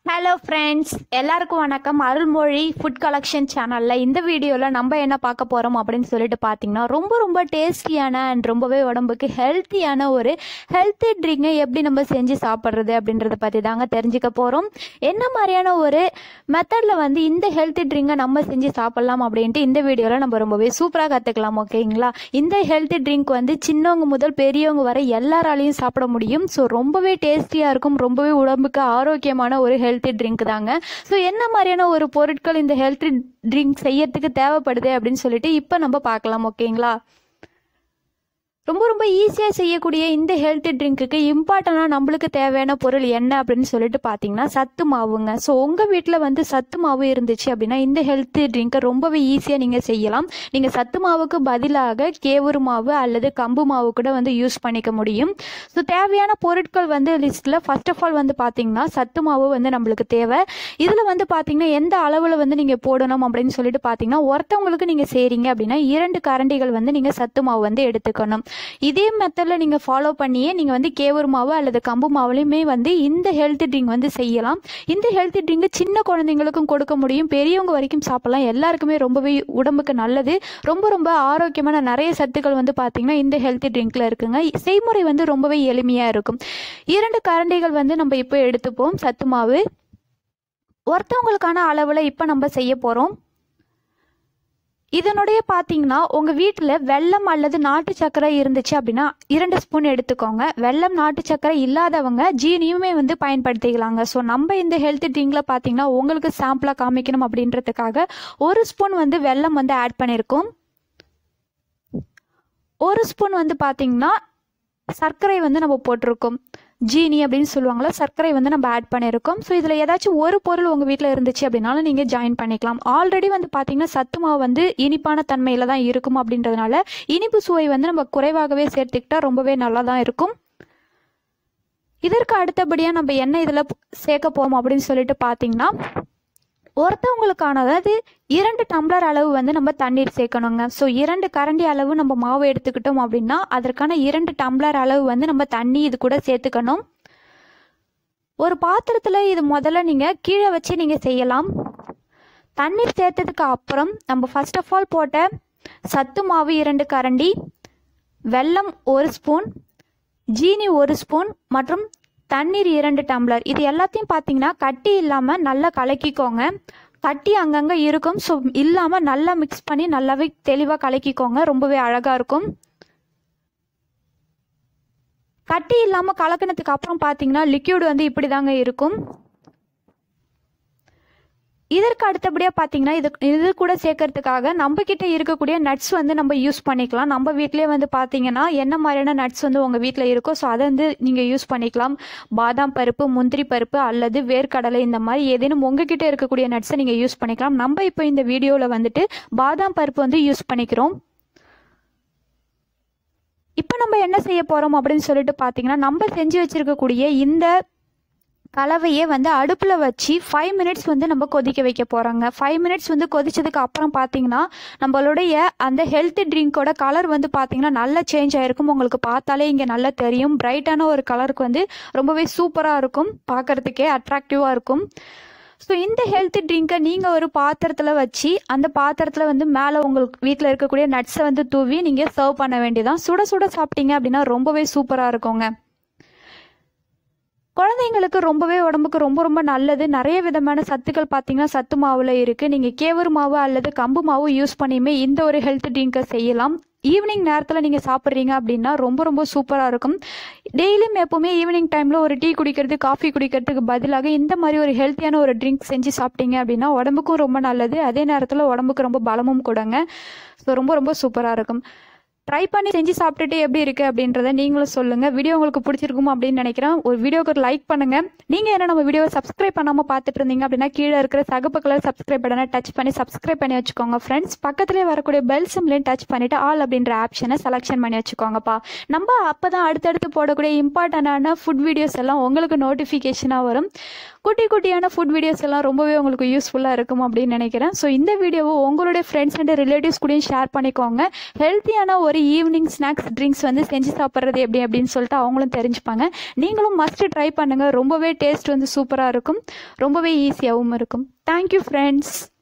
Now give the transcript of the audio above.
hello friends எல்லாருக்கும் வணக்கம் Arulmozhi food collection சேனலில் இந்த வீடியோவில் நம்ம என்ன பார்க்க போகிறோம் அப்படின்னு சொல்லிட்டு பார்த்தீங்கன்னா ரொம்ப ரொம்ப டேஸ்டியான அண்ட் ரொம்பவே உடம்புக்கு ஹெல்த்தியான ஒரு ஹெல்த்தி ட்ரிங்கை எப்படி நம்ம செஞ்சு சாப்பிட்றது அப்படின்றத பற்றி தாங்க தெரிஞ்சுக்க போகிறோம் என்ன மாதிரியான ஒரு மெத்தடில் வந்து இந்த ஹெல்த்தி ட்ரிங்கை நம்ம செஞ்சு சாப்பிட்லாம் அப்படின்ட்டு இந்த வீடியோவில் நம்ம ரொம்பவே சூப்பராக கற்றுக்கலாம் ஓகேங்களா இந்த ஹெல்த்தி ட்ரிங்க் வந்து சின்னவங்க முதல் பெரியவங்க வரை எல்லாராலையும் சாப்பிட முடியும் ஸோ ரொம்பவே டேஸ்டியாக இருக்கும் ரொம்பவே உடம்புக்கு ஆரோக்கியமான ஒரு ஹெல்த்தி ட்ரிங்க் தாங்க ஸோ என்ன மாதிரியான ஒரு பொருட்கள் இந்த ஹெல்த்தி ட்ரிங்க் செய்யறதுக்கு தேவைப்படுது அப்படின்னு சொல்லிட்டு இப்போ நம்ம பார்க்கலாம் ஓகேங்களா ரொம்ப ரொம்ப ஈஸியாக செய்யக்கூடிய இந்த ஹெல்த்தி ட்ரிங்க்குக்கு இம்பார்ட்டண்டாக நம்மளுக்கு தேவையான பொருள் என்ன அப்படின்னு சொல்லிட்டு பார்த்தீங்கன்னா சத்து மாவுங்க ஸோ உங்கள் வீட்டில் வந்து சத்து மாவு இருந்துச்சு அப்படின்னா இந்த ஹெல்த்தி ட்ரிங்கை ரொம்பவே ஈஸியாக நீங்கள் செய்யலாம் நீங்கள் சத்து மாவுக்கு பதிலாக கேவுரு மாவு அல்லது கம்பு மாவு கூட வந்து யூஸ் பண்ணிக்க முடியும் ஸோ தேவையான பொருட்கள் வந்து லிஸ்ட்டில் ஃபர்ஸ்ட் ஆஃப் ஆல் வந்து பார்த்தீங்கன்னா சத்து மாவு வந்து நம்மளுக்கு தேவை இதில் வந்து பார்த்தீங்கன்னா எந்த அளவில் வந்து நீங்கள் போடணும் அப்படின்னு சொல்லிட்டு பார்த்தீங்கன்னா ஒருத்தவங்களுக்கு நீங்கள் செய்கிறீங்க அப்படின்னா இரண்டு கரண்டிகள் வந்து நீங்கள் சத்து மாவு வந்து எடுத்துக்கணும் இதே மெத்தடில் நீங்கள் ஃபாலோ பண்ணியே நீங்கள் வந்து கேவூர் மாவு அல்லது கம்பு மாவுலையுமே வந்து இந்த ஹெல்த்தி ட்ரிங்க் வந்து செய்யலாம் இந்த ஹெல்த்தி ட்ரிங்க் சின்ன குழந்தைங்களுக்கும் கொடுக்க முடியும் பெரியவங்க வரைக்கும் சாப்பிடலாம் எல்லாருக்குமே ரொம்பவே உடம்புக்கு நல்லது ரொம்ப ரொம்ப ஆரோக்கியமான நிறைய சத்துக்கள் வந்து பார்த்தீங்கன்னா இந்த ஹெல்த்தி ட்ரிங்க்ல இருக்குங்க செய்முறை வந்து ரொம்பவே எளிமையாக இருக்கும் இரண்டு கரண்டிகள் வந்து நம்ம இப்போ எடுத்துப்போம் சத்து மாவு ஒருத்தவங்களுக்கான அளவில் இப்போ நம்ம செய்ய போகிறோம் இதனுடைய பார்த்தீங்கன்னா உங்கள் வீட்டில் வெல்லம் அல்லது நாட்டு சர்க்கரை இருந்துச்சு அப்படின்னா இரண்டு ஸ்பூன் எடுத்துக்கோங்க வெல்லம் நாட்டு சர்க்கரை இல்லாதவங்க ஜீனியுமே வந்து பயன்படுத்திக்கலாங்க ஸோ நம்ம இந்த ஹெல்த் ட்ரிங்கில் பார்த்தீங்கன்னா உங்களுக்கு சாம்பிளாக காமிக்கணும் அப்படின்றதுக்காக ஒரு ஸ்பூன் வந்து வெல்லம் வந்து ஆட் பண்ணியிருக்கோம் ஒரு ஸ்பூன் வந்து பார்த்தீங்கன்னா சர்க்கரை வந்து நம்ம போட்டிருக்கோம் ஜீனி அப்படின்னு சொல்லுவாங்களா சர்க்கரை வந்து நம்ம ஆட் பண்ணியிருக்கோம் ஸோ இதில் ஏதாச்சும் ஒரு பொருள் உங்கள் வீட்டில் இருந்துச்சு அப்படின்னாலும் நீங்கள் ஜாயின் பண்ணிக்கலாம் ஆல்ரெடி வந்து பார்த்தீங்கன்னா சத்து மாவு வந்து இனிப்பான தன்மையில் தான் இருக்கும் அப்படின்றதுனால இனிப்பு சுவை வந்து நம்ம குறைவாகவே சேர்த்துக்கிட்டா ரொம்பவே நல்லா தான் இருக்கும் இதற்கு அடுத்தபடியாக நம்ம என்ன இதில் சேர்க்க போவோம் அப்படின்னு சொல்லிட்டு பார்த்தீங்கன்னா ஒருத்தவங்களுக்கான அதாவது இரண்டு டம்ளர் அளவு வந்து நம்ம தண்ணீர் சேர்க்கணுங்க ஸோ இரண்டு கரண்டி அளவு நம்ம மாவு எடுத்துக்கிட்டோம் அப்படின்னா அதற்கான இரண்டு டம்ளர் அளவு வந்து நம்ம தண்ணி இது கூட சேர்த்துக்கணும் ஒரு பாத்திரத்தில் இது முதல்ல நீங்கள் கீழே வச்சு நீங்கள் செய்யலாம் தண்ணீர் சேர்த்ததுக்கு அப்புறம் நம்ம ஃபர்ஸ்ட் ஆஃப் ஆல் போட்ட சத்து மாவு இரண்டு கரண்டி வெல்லம் ஒரு ஸ்பூன் ஜீனி ஒரு ஸ்பூன் மற்றும் தண்ணீர் இரண்டு டம்ளர் இது எல்லாத்தையும் பார்த்தீங்கன்னா கட்டி இல்லாமல் நல்லா கலக்கிக்கோங்க கட்டி அங்கங்கே இருக்கும் ஸோ இல்லாமல் நல்லா மிக்ஸ் பண்ணி நல்லாவே தெளிவாக கலக்கிக்கோங்க ரொம்பவே அழகாக இருக்கும் கட்டி இல்லாமல் கலக்கினதுக்கு அப்புறம் பார்த்தீங்கன்னா லிக்யூட் வந்து இப்படி தாங்க இருக்கும் இதற்கு அடுத்தபடியாக பார்த்தீங்கன்னா இது இது கூட சேர்க்கறதுக்காக நம்ம கிட்ட இருக்கக்கூடிய நட்ஸ் வந்து நம்ம யூஸ் பண்ணிக்கலாம் நம்ம வீட்டிலே வந்து பார்த்தீங்கன்னா என்ன மாதிரியான நட்ஸ் வந்து உங்கள் வீட்டில் இருக்கோ ஸோ அதை வந்து நீங்கள் யூஸ் பண்ணிக்கலாம் பாதாம் பருப்பு முந்திரி பருப்பு அல்லது வேர்க்கடலை இந்த மாதிரி ஏதேனும் உங்ககிட்ட இருக்கக்கூடிய நட்ஸை நீங்கள் யூஸ் பண்ணிக்கலாம் நம்ம இப்போ இந்த வீடியோவில் வந்துட்டு பாதாம் பருப்பு வந்து யூஸ் பண்ணிக்கிறோம் இப்போ நம்ம என்ன செய்ய போகிறோம் அப்படின்னு சொல்லிட்டு பார்த்தீங்கன்னா நம்ம செஞ்சு வச்சிருக்கக்கூடிய இந்த கலவையை வந்து அடுப்பில் வச்சு ஃபைவ் மினிட்ஸ் வந்து நம்ம கொதிக்க வைக்க போகிறோங்க ஃபைவ் மினிட்ஸ் வந்து கொதிச்சதுக்கு அப்புறம் பார்த்தீங்கன்னா நம்மளுடைய அந்த ஹெல்த் ட்ரிங்கோட கலர் வந்து பார்த்தீங்கன்னா நல்லா சேஞ்ச் ஆகிருக்கும் உங்களுக்கு பார்த்தாலே இங்கே நல்லா தெரியும் பிரைட்டான ஒரு கலருக்கு வந்து ரொம்பவே சூப்பராக இருக்கும் பார்க்குறதுக்கே அட்ராக்டிவாக இருக்கும் ஸோ இந்த ஹெல்த் ட்ரிங்கை நீங்கள் ஒரு பாத்திரத்தில் வச்சு அந்த பாத்திரத்தில் வந்து மேலே உங்களுக்கு வீட்டில் இருக்கக்கூடிய நட்ஸை வந்து தூவி நீங்கள் சர்வ் பண்ண வேண்டியதான் சுட சுட சாப்பிட்டீங்க அப்படின்னா ரொம்பவே சூப்பராக இருக்குங்க குழந்தைங்களுக்கு ரொம்பவே உடம்புக்கு ரொம்ப ரொம்ப நல்லது நிறைய விதமான சத்துக்கள் பார்த்தீங்கன்னா சத்து மாவில் இருக்குது நீங்கள் கேவரு மாவு அல்லது கம்பு மாவு யூஸ் பண்ணியுமே இந்த ஒரு ஹெல்த் ட்ரிங்கை செய்யலாம் ஈவினிங் நேரத்தில் நீங்கள் சாப்பிட்றீங்க அப்படின்னா ரொம்ப ரொம்ப சூப்பராக இருக்கும் டெய்லியும் எப்போவுமே ஈவினிங் டைமில் ஒரு டீ குடிக்கிறது காஃபி குடிக்கிறதுக்கு பதிலாக இந்த மாதிரி ஒரு ஹெல்த்தியான ஒரு ட்ரிங்க் செஞ்சு சாப்பிட்டீங்க அப்படின்னா உடம்புக்கும் ரொம்ப நல்லது அதே நேரத்தில் உடம்புக்கு ரொம்ப பலமும் கொடுங்க ஸோ ரொம்ப ரொம்ப சூப்பராக இருக்கும் ட்ரை பண்ணி செஞ்சு சாப்பிட்டுட்டு எப்படி இருக்குது அப்படின்றத நீங்களும் சொல்லுங்கள் வீடியோ உங்களுக்கு பிடிச்சிருக்கும் அப்படின்னு நினைக்கிறேன் ஒரு வீடியோக்கு ஒரு லைக் பண்ணுங்கள் நீங்கள் என்ன நம்ம வீடியோவை சப்ஸ்கிரைப் பண்ணாமல் பார்த்துட்டு இருந்தீங்க அப்படின்னா கீழே இருக்கிற சகப்பு கலர் சப்ஸ்கிரைப் பட்டனை டச் பண்ணி சப்ஸ்கிரைப் பண்ணி வச்சுக்கோங்க ஃப்ரெண்ட்ஸ் பக்கத்துலேயே வரக்கூடிய பெல் சிம்லையும் டச் பண்ணிவிட்டு ஆல் அப்படின்ற ஆப்ஷனை செலெக்ஷன் பண்ணி வச்சுக்கோங்கப்பா நம்ம அப்போ தான் அடுத்தடுத்து போடக்கூடிய இம்பார்ட்டண்டான ஃபுட் வீடியோஸ் எல்லாம் உங்களுக்கு நோட்டிஃபிகேஷனாக வரும் குட்டி குட்டியான ஃபுட் வீடியோஸ் எல்லாம் ரொம்பவே உங்களுக்கு யூஸ்ஃபுல்லாக இருக்கும் அப்படின்னு நினைக்கிறேன் ஸோ இந்த வீடியோவை உங்களுடைய ஃப்ரெண்ட்ஸ் அண்ட் ரிலேட்டிவ்ஸ் கூடயும் ஷேர் பண்ணிக்கோங்க ஹெல்த்தியான ஒரு ஈவினிங் ஸ்நாக்ஸ் ட்ரிங்க்ஸ் வந்து செஞ்சு சாப்பிட்றது எப்படி அப்படின்னு சொல்லிட்டு அவங்களும் தெரிஞ்சுப்பாங்க நீங்களும் மஸ்ட் ட்ரை பண்ணுங்கள் ரொம்பவே டேஸ்ட் வந்து சூப்பராக இருக்கும் ரொம்பவே ஈஸியாகவும் இருக்கும் தேங்க்யூ ஃப்ரெண்ட்ஸ்